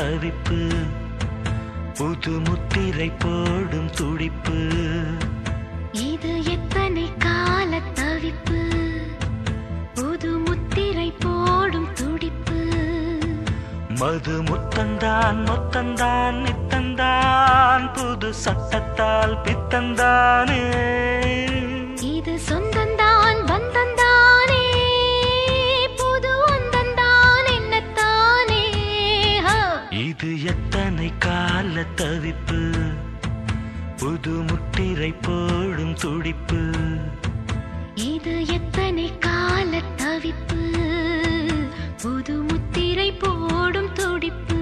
தவிப்பு புது முத்திரை போடும் துடிப்பு இது எத்தனை கால தவிப்பு புது முத்திரை போடும் துடிப்பு மது முத்தந்தான் மொத்தந்தான் நித்தந்தான் புது சட்டத்தால் பித்தந்தானே இது சொந்தந்தான் பந்தந்தானே புது அந்தந்தான் என்னத்தானே ஹா. இது எத்தனை கால தவிப்பு புது முத்திரை போடும் துடிப்பு இது எத்தனை கால தவிப்பு புது முத்திரை போடும் துடிப்பு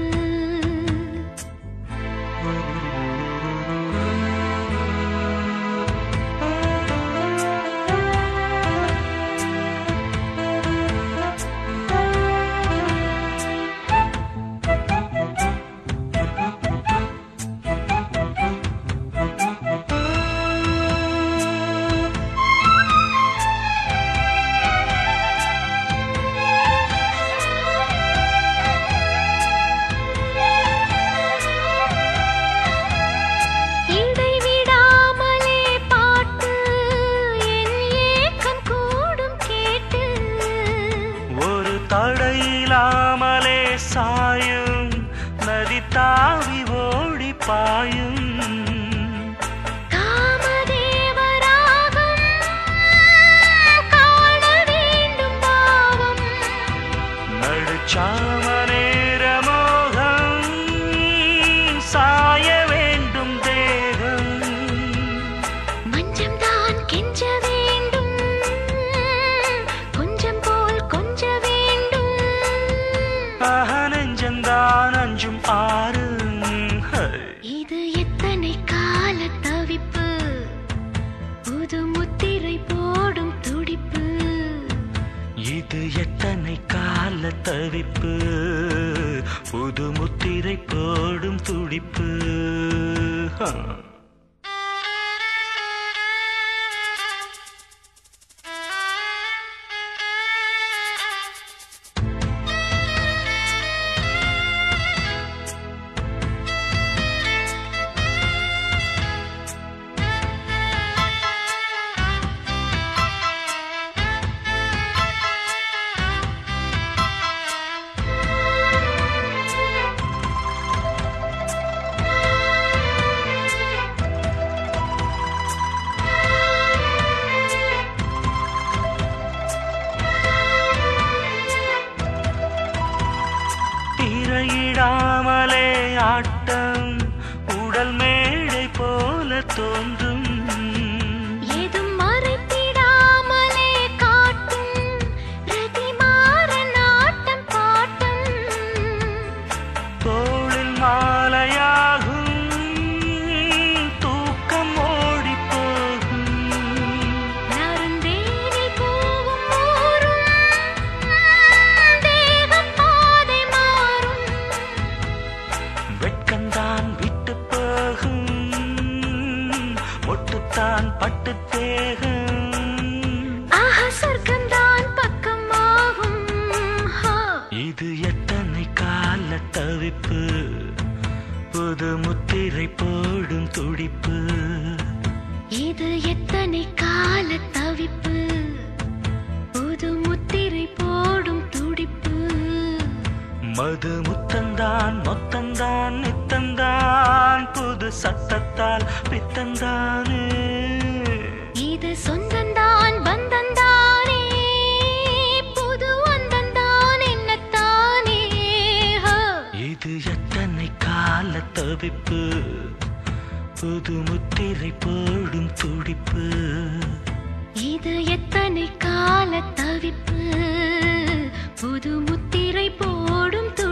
இடைவிடாமலே பாட்டு என் ஏக்கம் கூடும் கேட்டு ஒரு தடையிலாமலே சாயும் நதி தாவி ஓடி பாயும் காமதேவராகம் காண வேண்டும் பாவம் நடுச்சாம நேர மோகம் சாய வேண்டும் தேகம் மஞ்சம் தான் கெஞ்ச வேண்டும் கொஞ்சம் போல் கொஞ்ச வேண்டும் ஆஹ நெஞ்சந்தான் அஞ்சும் ஆறு ஹை. இது எத்தனை கால தவிப்பு புது முத்திரை போடும் துடிப்பு இது எத்தனை கால தவிப்பு புது முத்திரை போடும் துடிப்பு ஹா. திரையிடாமலே ஆட்டம் உடல் மேடை போல தோன்றும் ஏதும் மறைத்திடாமலே காட்டும் ரதிமாற நாட்டம் பாட்டம் தோளில் மாலையாகும் தூக்கம் ஓடி போகும் நறுந்தேனில் பூவும் ஊரும் தேகம் பாதை மாறும் வெட்கந்தான் விட்டு போகும் ஒட்டுத்தான் பட்டு தேகம் ஆஹா சொர்க்கம்தான் பக்கமாகும் ஹா. இது எத்தனை கால தவிப்பு புது முத்திரை போடும் துடிப்பு இது எத்தனை கால தவிப்பு புது முத்திரை போடும் துடிப்பு மது முத்தந்தான் மொத்தந்தான் நித்தந்தான் புது சத்தத்தால் பித்தந்தானே இது சொந்தந்தான் பந்தந்தானே புது அந்தந்தான் என்னத்தானே ஹா. இது எத்தனை கால தவிப்பு புது முத்திரை போடும் துடிப்பு இது எத்தனை கால தவிப்பு புது முத்திரை போடும் துடிப்பு